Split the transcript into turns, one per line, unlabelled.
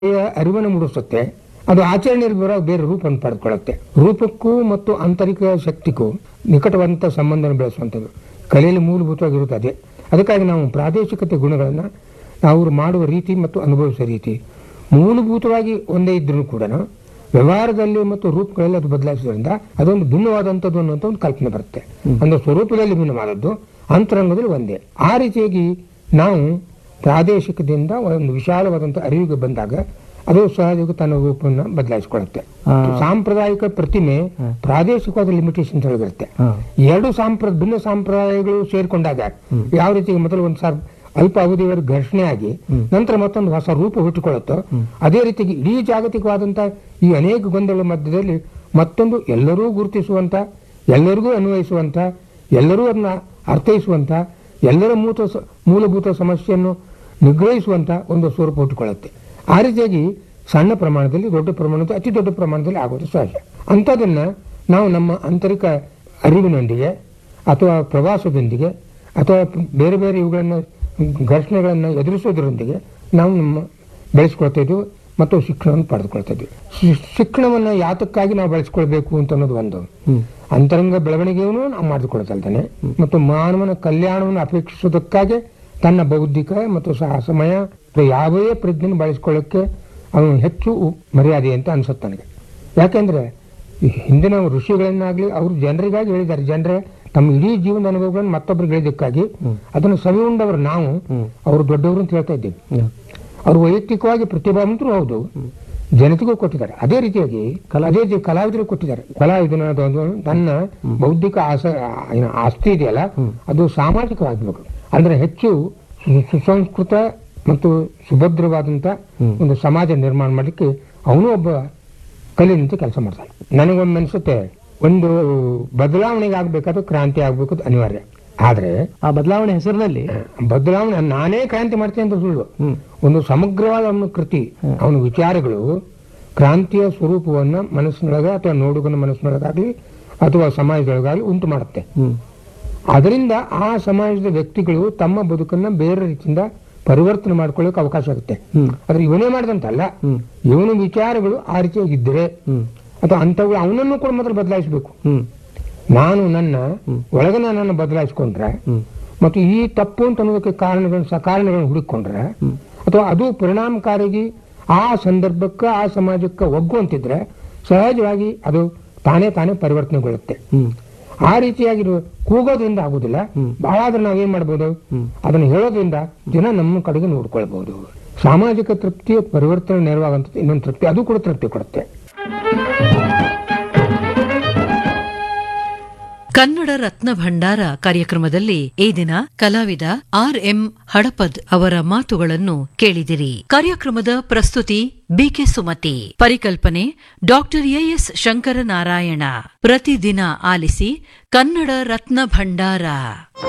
ಅರಿವನ್ನು ಮೂಡಿಸುತ್ತೆ ಅದು ಆಚರಣೆಯಲ್ಲಿ ಬರೋ ಬೇರೆ ರೂಪವನ್ನು ಪಡೆದುಕೊಳ್ಳುತ್ತೆ ರೂಪಕ್ಕೂ ಮತ್ತು ಆಂತರಿಕ ಶಕ್ತಿಗೂ ನಿಕಟವಾದಂಥ ಸಂಬಂಧವನ್ನು ಬೆಳೆಸುವಂಥದ್ದು ಕಲೆಯಲ್ಲಿ ಮೂಲಭೂತವಾಗಿರುತ್ತದೆ ಅದೇ ಅದಕ್ಕಾಗಿ ನಾವು ಪ್ರಾದೇಶಿಕತೆ ಗುಣಗಳನ್ನು ಅವರು ಮಾಡುವ ರೀತಿ ಮತ್ತು ಅನುಭವಿಸುವ ರೀತಿ ಮೂಲಭೂತವಾಗಿ ಒಂದೇ ಇದ್ರೂ ಕೂಡ ವ್ಯವಹಾರದಲ್ಲಿ ಮತ್ತು ರೂಪಗಳಲ್ಲಿ ಅದು ಬದಲಾಯಿಸೋದ್ರಿಂದ ಅದೊಂದು ಭಿನ್ನವಾದಂಥದ್ದು ಅನ್ನುವಂಥ ಒಂದು ಕಲ್ಪನೆ ಬರುತ್ತೆ ಅಂದ್ರೆ ಸ್ವರೂಪದಲ್ಲಿ ಭಿನ್ನವಾದದ್ದು ಅಂತರಂಗದಲ್ಲಿ ಒಂದೇ ಆ ರೀತಿಯಾಗಿ ನಾವು ಪ್ರಾದೇಶಿಕದಿಂದ ಒಂದು ವಿಶಾಲವಾದಂಥ ಅರಿವಿಗೆ ಬಂದಾಗ ಅದು ಸಹಜವಾಗಿ ತನ್ನ ರೂಪವನ್ನು ಬದಲಾಯಿಸಿಕೊಳ್ಳುತ್ತೆ
ಆ.
ಸಾಂಪ್ರದಾಯಿಕ ಪ್ರತಿಮೆ ಪ್ರಾದೇಶಿಕವಾದ ಲಿಮಿಟೇಷನ್ಸ್ ಒಳಗಿರುತ್ತೆ
ಹಾ.
ಎರಡು ಸಾಂಪ್ರ ಭಿನ್ನ ಸಂಪ್ರದಾಯಗಳು ಸೇರಿಕೊಂಡಾಗ ಯಾವ ರೀತಿ ಮೊದಲು ಒಂದು ಸಾರ್ ಅಲ್ಪ ಅವಧಿಯವರೆಗೆ ಘರ್ಷಣೆ ಆಗಿ ನಂತರ ಮತ್ತೊಂದು ಹೊಸ ರೂಪ ಹುಟ್ಟಿಕೊಳ್ಳುತ್ತೋ ಅದೇ ರೀತಿಗೆ ಇಡೀ ಜಾಗತಿಕವಾದಂತ ಈ ಅನೇಕ ಗೊಂದಲ ಮಧ್ಯದಲ್ಲಿ ಮತ್ತೊಂದು ಎಲ್ಲರೂ ಗುರುತಿಸುವಂತ ಎಲ್ಲರಿಗೂ ಅನ್ವಯಿಸುವಂತ ಎಲ್ಲರೂ ಅದನ್ನ ಅರ್ಥೈಸುವಂತ ಎಲ್ಲರ ಮೂತ ಸ- ಮೂಲಭೂತ ಸಮಸ್ಯೆಯನ್ನು ನಿಗ್ರಹಿಸುವಂತ ಒಂದು ಸ್ವರೂಪ ಹುಟ್ಟಿಕೊಳ್ಳುತ್ತೆ ಆ ರೀತಿಯಾಗಿ ಸಣ್ಣ ಪ್ರಮಾಣದಲ್ಲಿ ದೊಡ್ಡ ಪ್ರಮಾಣದ ಅತಿ ದೊಡ್ಡ ಪ್ರಮಾಣದಲ್ಲಿ ಆಗೋದು ಸಹಜ ಅಂಥದನ್ನ ನಾವು ನಮ್ಮ ಆಂತರಿಕ ಅರಿವಿನೊಂದಿಗೆ ಅಥವಾ ಪ್ರವಾಸದೊಂದಿಗೆ ಅಥವಾ ಬೇರೆ ಬೇರೆ ಇವುಗಳನ್ನು ಘರ್ಷಣೆಗಳನ್ನು ಎದುರಿಸೋದ್ರೊಂದಿಗೆ ನಾವು ನಮ್ಮ ಬೆಳೆಸ್ಕೊಳ್ತಾ ಇದ್ವಿ ಮತ್ತು ಶಿಕ್ಷಣವನ್ನು ಪಡೆದುಕೊಳ್ತಾ ಇದ್ವಿ ಶಿ- ಶಿಕ್ಷಣವನ್ನ ಯಾತಕ್ಕಾಗಿ ನಾವು ಬೆಳೆಸ್ಕೊಳ್ಬೇಕು ಅಂತ ಅನ್ನೋದು ಒಂದು ಅಂತರಂಗ ಬೆಳವಣಿಗೆಯನ್ನು ನಾವು ಮಾಡಿಕೊಳ್ತಲ್ತಾನೆ ಮತ್ತು ಮಾನವನ ಕಲ್ಯಾಣವನ್ನು ಅಪೇಕ್ಷಿಸೋದಕ್ಕಾಗಿ ತನ್ನ ಬೌದ್ಧಿಕ ಮತ್ತು ಸಹ ಸಮಯ ಅಥವಾ ಯಾವುದೇ ಪ್ರಜ್ಞೆಯನ್ನು ಬಳಸ್ಕೊಳ್ಳೋಕ್ಕೆ ಅವನು ಹೆಚ್ಚು ಉ- ಮರ್ಯಾದೆ ಅಂತ ಅನ್ಸುತ್ತೆ ನನಗೆ ಯಾಕೆಂದ್ರೆ ಈ ಹಿಂದಿನ ಋಷಿಗಳನ್ನಾಗ್ಲಿ ಅವರು ಜನರಿಗಾಗಿ ಹೇಳಿದ್ದಾರೆ ಜನರೇ ತಮ್ಮ ಇಡೀ ಜೀವನದ ಅನುಭವಗಳನ್ನು ಮತ್ತೊಬ್ಬರಿಗೆ ಹೇಳಿದ್ದಕ್ಕಾಗಿ ಅದನ್ನು ಸವಿ ಉಂಡವರು ನಾವು ಅವರು ದೊಡ್ಡವರು ಅಂತ ಹೇಳ್ತಾ ಇದ್ದೇವೆ ಅವರು ವೈಯಕ್ತಿಕವಾಗಿ ಪ್ರತಿಭಾವಂತರು ಹೌದು ಜನತೆಗೂ ಕೊಟ್ಟಿದ್ದಾರೆ ಅದೇ ರೀತಿಯಾಗಿ ಕಲಾ ಅದೇ ರೀತಿ ಕಲಾವಿದರು ಕೊಟ್ಟಿದ್ದಾರೆ ಕಲಾವಿದನ ಅದೊಂದು ತನ್ನ ಬೌದ್ಧಿಕ ಆಸ ಏನು ಆಸ್ತಿ ಇದೆಯಲ್ಲ ಅದು ಸಾಮಾಜಿಕವಾಗಬೇಕು ಅಂದ್ರೆ ಹೆಚ್ಚು ಸು- ಸುಸಂಸ್ಕೃತ ಮತ್ತು ಸುಭದ್ರವಾದಂತ ಒಂದು ಸಮಾಜ ನಿರ್ಮಾಣ ಮಾಡಲಿಕ್ಕೆ ಅವನು ಒಬ್ಬ ಕಲಿನಂತೆ ಕೆಲಸ ಮಾಡ್ತಾನೆ ನನಗೊಮ್ಮೆ ಅನ್ಸುತ್ತೆ ಒಂದು ಬದಲಾವಣೆಗೆ ಆಗ್ಬೇಕಾದ್ರೆ ಕ್ರಾಂತಿ ಆಗ್ಬೇಕು ಅದು ಅನಿವಾರ್ಯ ಆದ್ರೆ
ಆ ಬದಲಾವಣೆ ಹೆಸರಿನಲ್ಲಿ
ಬದಲಾವಣೆ ನಾನೇ ಕ್ರಾಂತಿ ಮಾಡ್ತೇನೆ ಅಂತ ಸುಳ್ಳು ಒಂದು ಸಮಗ್ರವಾದ ಅವನ ಕೃತಿ ಅವನ ವಿಚಾರಗಳು ಕ್ರಾಂತಿಯ ಸ್ವರೂಪವನ್ನ ಮನಸ್ಸಿನೊಳಗೆ ಅಥವಾ ನೋಡುಗನ ಮನಸ್ಸಿನೊಳಗಾಗ್ಲಿ ಅಥವಾ ಸಮಾಜದೊಳಗಾಗ್ಲಿ ಉಂಟು ಮಾಡುತ್ತೆ
ಹ್ಮ್
ಅದರಿಂದ ಆ ಸಮಾಜದ ವ್ಯಕ್ತಿಗಳು ತಮ್ಮ ಬದುಕನ್ನ ಬೇರೆ ರೀತಿಯಿಂದ ಪರಿವರ್ತನೆ ಮಾಡ್ಕೊಳ್ಳೋಕೆ ಅವಕಾಶ ಆಗುತ್ತೆ
ಹ್ಮ್.
ಆದ್ರೆ ಇವನೇ ಮಾಡಿದಂತಲ್ಲ
ಹ್ಮ್.
ಇವನ ವಿಚಾರಗಳು ಆ ರೀತಿಯಾಗಿದ್ದರೆ
ಹ್ಮ್
ಅಥವಾ ಅಂಥವು ಅವನನ್ನು ಕೂಡ ಮೊದಲು ಬದಲಾಯಿಸಬೇಕು
ಹ್ಮ್
ನಾನು ನನ್ನ ಒಳಗನ ನನ್ನ ಬದಲಾಯಿಸ್ಕೊಂಡ್ರೆ
ಹ್ಮ್
ಮತ್ತು ಈ ತಪ್ಪು ಅಂತ ಅನ್ನೋದಕ್ಕೆ ಕಾರಣಗಳನ್ನು ಸ ಕಾರಣಗಳನ್ನು ಹುಡುಕೊಂಡ್ರೆ ಅಥವಾ ಅದು ಪರಿಣಾಮಕಾರಿಯಾಗಿ ಆ ಸಂದರ್ಭಕ್ಕೆ ಆ ಸಮಾಜಕ್ಕೆ ಒಗ್ಗುವಂತಿದ್ರೆ ಸಹಜವಾಗಿ ಅದು ತಾನೇ ತಾನೇ ಪರಿವರ್ತನೆಗೊಳ್ಳುತ್ತೆ
ಹ್ಮ್
ಆ ರೀತಿಯಾಗಿ ಕೂಗೋದ್ರಿಂದ ಆಗುದಿಲ್ಲ ಬಹಳ ಆದ್ರೆ ನಾವೇನ್ ಮಾಡ್ಬೋದು ಅದನ್ನು ಹೇಳೋದ್ರಿಂದ ಜನ ನಮ್ಮ ಕಡೆಗೆ ನೋಡ್ಕೊಳ್ಬಹುದು ಸಾಮಾಜಿಕ ತೃಪ್ತಿಯ ಪರಿವರ್ತನೆ ನೆರವಾಗಂತ ಇನ್ನೊಂದು ತೃಪ್ತಿ ಅದು ಕೂಡ ತೃಪ್ತಿ ಕೊಡುತ್ತೆ
ಕನ್ನಡ ರತ್ನ ಭಂಡಾರ ಕಾರ್ಯಕ್ರಮದಲ್ಲಿ ಈ ದಿನ ಕಲಾವಿದ ಆರ್ ಎಂ ಹಡಪದ್ ಅವರ ಮಾತುಗಳನ್ನು ಕೇಳಿದಿರಿ ಕಾರ್ಯಕ್ರಮದ ಪ್ರಸ್ತುತಿ ಬಿಕೆ ಸುಮತಿ ಪರಿಕಲ್ಪನೆ ಡಾಕ್ಟರ್ ಎಎಸ್ ಶಂಕರನಾರಾಯಣ ಪ್ರತಿದಿನ ಆಲಿಸಿ ಕನ್ನಡ ರತ್ನ ಭಂಡಾರ